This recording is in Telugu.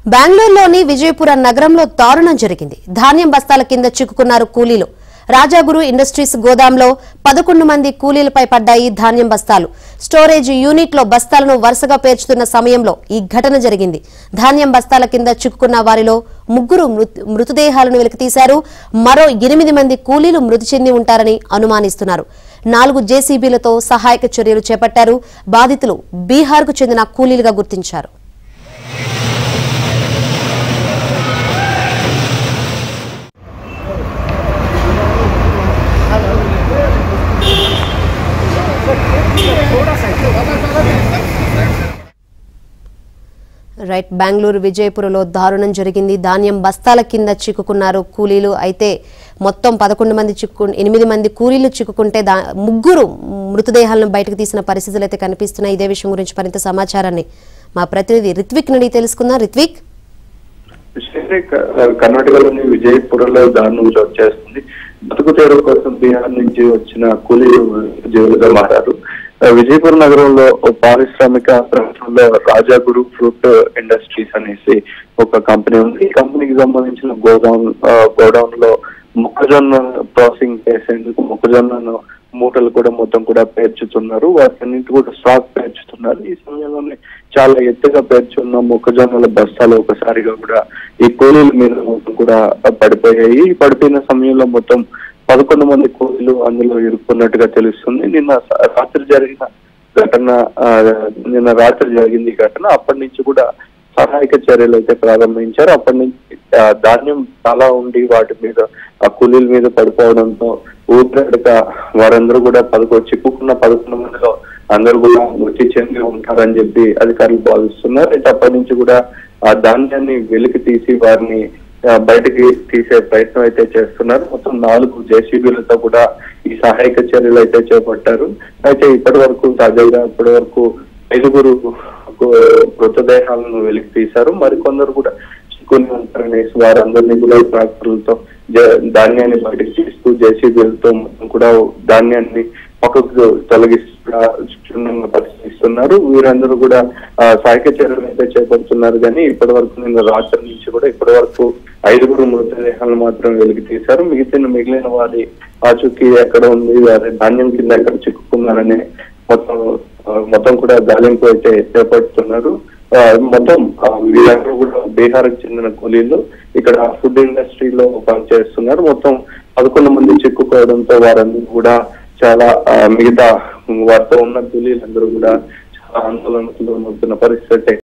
బెంగళూరులోని విజయపుర నగరంలో దారుణం జరిగింది ధాన్యం బస్తాల కింద చిక్కుకున్నారు కూలీలు రాజాగురు ఇండస్ట్రీస్ గోదాంలో పదకొండు మంది కూలీలపై పడ్డాయి ధాన్యం బస్తాలు స్టోరేజ్ యూనిట్లో బస్తాలను వరుసగా పేర్చుతున్న సమయంలో ఈ ఘటన జరిగింది ధాన్యం బస్తాల కింద చిక్కుకున్న వారిలో ముగ్గురు మృత- మృతదేహాలను వెలికితీశారు మరో ఎనిమిది మంది కూలీలు మృతి చెంది ఉంటారని అనుమానిస్తున్నారు నాలుగు జేసీబీలతో సహాయక చర్యలు చేపట్టారు బాధితులు బీహార్కు చెందిన కూలీలుగా గుర్తించారు రైట్ బెంగళూరు విజయపురలో దారుణం జరిగింది ధాన్యం బస్తాల కింద చిక్కుకున్నారు కూలీలు అయితే మొత్తం పదకొండు మంది చిక్కు ఎనిమిది మంది కూలీలు చిక్కుకుంటే దా ముగ్గురు మృతదేహాలను బయటకు తీసిన పరిస్థితులు అయితే కనిపిస్తున్నాయి ఇదే విషయం గురించి మరింత సమాచారాన్ని మా ప్రతినిధి రిత్విక్ నడి తెలుసుకుందాం రిత్విక్ విషయమే క- కర్ణాటకలోని విజయపురంలో దారుణం చోటు చేస్తుంది బతుకు తెరువు కోసం బీహార్ నుంచి వచ్చిన కూలీలు జీవులుగా మారారు ఆ, విజయపురం నగరంలో ఓ పారిశ్రామిక ప్రాంతంలో రాజాగురు ఫ్రూట్ ఇండస్ట్రీస్ అనేసి ఒక కంపెనీ ఉంది ఈ కంపెనీకి సంబంధించిన గోడౌన్ ఆ, గోడౌన్ లో మొక్కజొన్న ప్రాసెసింగ్ చేసేందుకు మొక్కజొన్నను మూటలు కూడా మొత్తం కూడా పేర్చుతున్నారు వాటన్నింటి కూడా స్టాక్ పేర్చుతున్నారు ఈ సమయంలోనే చాలా ఎత్తుగా పేర్చున్న మొక్కజొన్నల బస్తాలు ఒకసారిగా కూడా ఈ కూలీల మీద మొత్తం కూడా పడిపోయాయి ఈ పడిపోయిన సమయంలో మొత్తం పదకొండు మంది కూలీలు అందులో ఇరుక్కున్నట్టుగా తెలుస్తుంది నిన్న స- రాత్రి జరిగిన ఘటన ఆ, నిన్న రాత్రి జరిగింది ఈ ఘటన అప్పటి నుంచి కూడా సహాయక చర్యలు అయితే ప్రారంభించారు అప్పటి నుంచి ఆ, ధాన్యం చాలా ఉండి వాటి మీద ఆ కూలీల మీద పడిపోవడంతో ఊపిరాడక వారందరూ కూడా పదకొ చిక్కుకున్న పదకొండు మందిలో అందరూ కూడా మృతి చెంది ఉంటారని చెప్పి అధికారులు భావిస్తున్నారు అయితే అప్పటి నుంచి కూడా ఆ ధాన్యాన్ని వెలికి తీసి వారిని ఆ, బయటికి తీసే ప్రయత్నం అయితే చేస్తున్నారు మొత్తం నాలుగు జేసీబీలతో కూడా ఈ సహాయక చర్యలు అయితే చేపట్టారు అయితే ఇప్పటి వరకు తాజాగా ఇప్పటి వరకు ఐదుగురు కు- మృతదేహాలను వెలికి తీశారు మరికొందరు కూడా చిక్కుని ఉంటారనేసి వారందరినీ కూడా ట్రాక్టర్లతో జ- ధాన్యాన్ని బయటకు తీస్తూ జేసీబీలతో మొత్తం కూడా ధాన్యాన్ని పక్కకు తొలగిస్తున్నా పరిశీలిస్తున్నారు వీరందరూ కూడా ఆ, సహాయక చర్యలు అయితే చేపడుతున్నారు కానీ ఇప్పటి వరకు నిన్న రాత్రి నుంచి కూడా ఇప్పటి వరకు ఐదుగురు మృతదేహాలను మాత్రం వెలికి తీశారు మిగతా మిగిలిన వారి ఆచూకీ ఎక్కడ ఉంది వారి ధాన్యం కింద ఎక్కడ చిక్కుకున్నారనే మొత్తం ఆ, మొత్తం కూడా గాలింపు అయితే చేపడుతున్నారు ఆ, మొత్తం ఆ, వీరందరూ కూడా బీహార్కి చెందిన కూలీలు ఇక్కడ ఫుడ్ ఇండస్ట్రీలో పనిచేస్తున్నారు మొత్తం పదకొండు మంది చిక్కుకోవడంతో వారందరూ కూడా చాలా ఆ, మిగతా వారితో ఉన్న కూలీలందరూ కూడా చాలా ఆందోళనకు లోనవుతున్న పరిస్థితి